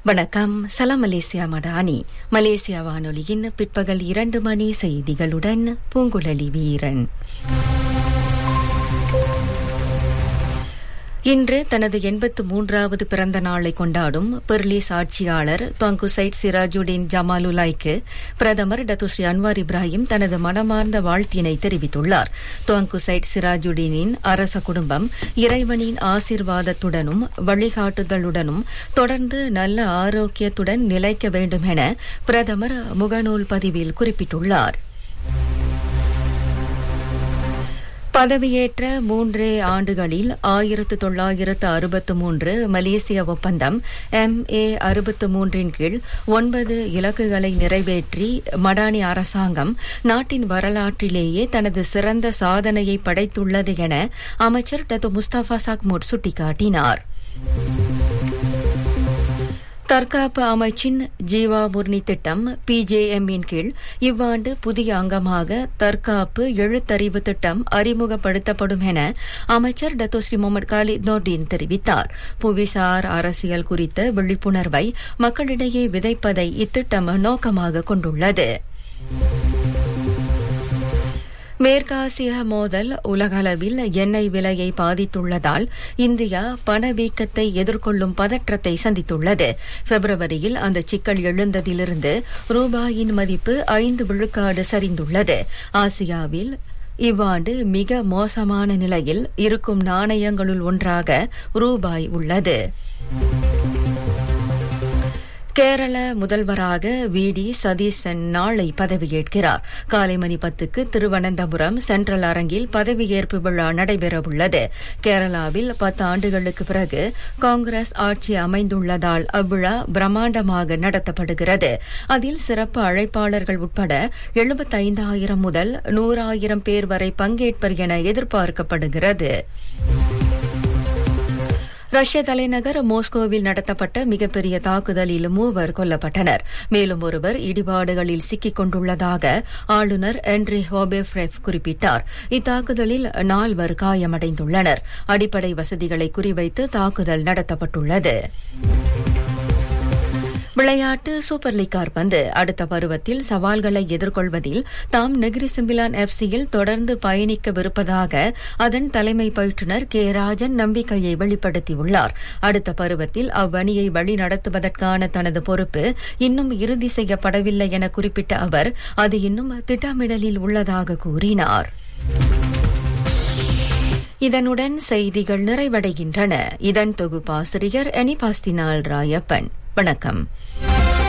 வணக்கம் சலாம் Malaysia Madani Malaysia வானொலியின் பிற்பகல் இரண்டு மணி செய்திகளுடன் பூங்குழலி வீரன் இன்று தனது எண்பத்து மூன்றாவது பிறந்த நாளை கொண்டாடும் பெர்லிஸ் ஆட்சியாளர் தொங்குசைட் சிராஜுடீன் ஜமாலுலாய்க்கு பிரதமர் டத்துஸ்ரீ அன்வார் இப்ராஹிம் தனது மனமார்ந்த வாழ்த்தினை தெரிவித்துள்ளார் தொங்குசைட் சிராஜுடீனின் அரச குடும்பம் இறைவனின் ஆசிர்வாதத்துடனும் வழிகாட்டுதலுடனும் தொடர்ந்து நல்ல ஆரோக்கியத்துடன் நிலைக்க வேண்டும் என பிரதமர் முகநூல் பதிவில் குறிப்பிட்டுள்ளார் பதவியேற்ற மூன்றே ஆண்டுகளில் ஆயிரத்து தொள்ளாயிரத்து அறுபத்து மூன்று மலேசிய ஒப்பந்தம் எம் ஏ அறுபத்து மூன்றின் கீழ் ஒன்பது இலக்குகளை நிறைவேற்றி மடானி அரசாங்கம் நாட்டின் வரலாற்றிலேயே தனது சிறந்த சாதனையை படைத்துள்ளது என அமைச்சர் டத்து முஸ்தபா சாக்மூட் சுட்டிக்காட்டினார் தற்காப்பு அமைச்சின் ஜீவா முர்னி திட்டம் பிஜேஎம்மின் கீழ் இவ்வாண்டு புதிய அங்கமாக தற்காப்பு எழுத்தறிவு திட்டம் அறிமுகப்படுத்தப்படும் என அமைச்சர் டத்தோஸ்ரீ முகமது காலித் நோர்டீன் தெரிவித்தார் புவிசார் அரசியல் குறித்த விழிப்புணர்வை மக்களிடையே விதைப்பதை இத்திட்டம் நோக்கமாக கொண்டுள்ளது மேற்காசிய மோதல் உலகளவில் எண்ணெய் விலையை பாதித்துள்ளதால் இந்தியா பணவீக்கத்தை எதிர்கொள்ளும் பதற்றத்தை சந்தித்துள்ளது பிப்ரவரியில் அந்த சிக்கல் எழுந்ததிலிருந்து ரூபாயின் மதிப்பு ஐந்து விழுக்காடு சரிந்துள்ளது ஆசியாவில் இவ்வாண்டு மிக மோசமான நிலையில் இருக்கும் நாணயங்களுள் ஒன்றாக ரூபாய் உள்ளது கேரள முதல்வராக வி டி சதீசன் நாளை பதவியேற்கிறார் காலை மணி பத்துக்கு திருவனந்தபுரம் சென்ட்ரல் அரங்கில் பதவியேற்பு விழா நடைபெறவுள்ளது கேரளாவில் பத்து ஆண்டுகளுக்கு பிறகு காங்கிரஸ் ஆட்சி அமைந்துள்ளதால் அவ்விழா பிரம்மாண்டமாக நடத்தப்படுகிறது அதில் சிறப்பு அழைப்பாளர்கள் உட்பட எழுபத்தைந்தாயிரம் முதல் நூறாயிரம் பேர் வரை பங்கேற்பர் என எதிர்பார்க்கப்படுகிறது ரஷ்ய தலைநகர் மோஸ்கோவில் நடத்தப்பட்ட மிகப்பெரிய தாக்குதலில் மூவர் கொல்லப்பட்டனர் மேலும் ஒருவர் இடிபாடுகளில் சிக்கிக் கொண்டுள்ளதாக ஆளுநர் என்ரி ஹோபேஃப்ரெஃப் குறிப்பிட்டார் இத்தாக்குதலில் நால்வர் காயமடைந்துள்ளனர் அடிப்படை வசதிகளை குறிவைத்து தாக்குதல் நடத்தப்பட்டுள்ளது விளையாட்டு சூப்பர் லீக் கார்பந்து அடுத்த பருவத்தில் சவால்களை எதிர்கொள்வதில் தாம் நெகிரி சிம்பிலான் எஃப்சியில் தொடர்ந்து பயணிக்கவிருப்பதாக அதன் தலைமை பயிற்றுநர் கே ராஜன் நம்பிக்கையை வெளிப்படுத்தியுள்ளார் அடுத்த பருவத்தில் அவ்வணியை வழிநடத்துவதற்கான தனது பொறுப்பு இன்னும் இறுதி செய்யப்படவில்லை என குறிப்பிட்ட அவர் அது இன்னும் திட்டமிடலில் உள்ளதாக கூறினார் இதனுடன் செய்திகள் நிறைவடைகின்றன இதன் தொகுப்பாசிரியர் எனிபாஸ்தினால் ராயப்பன் வணக்கம்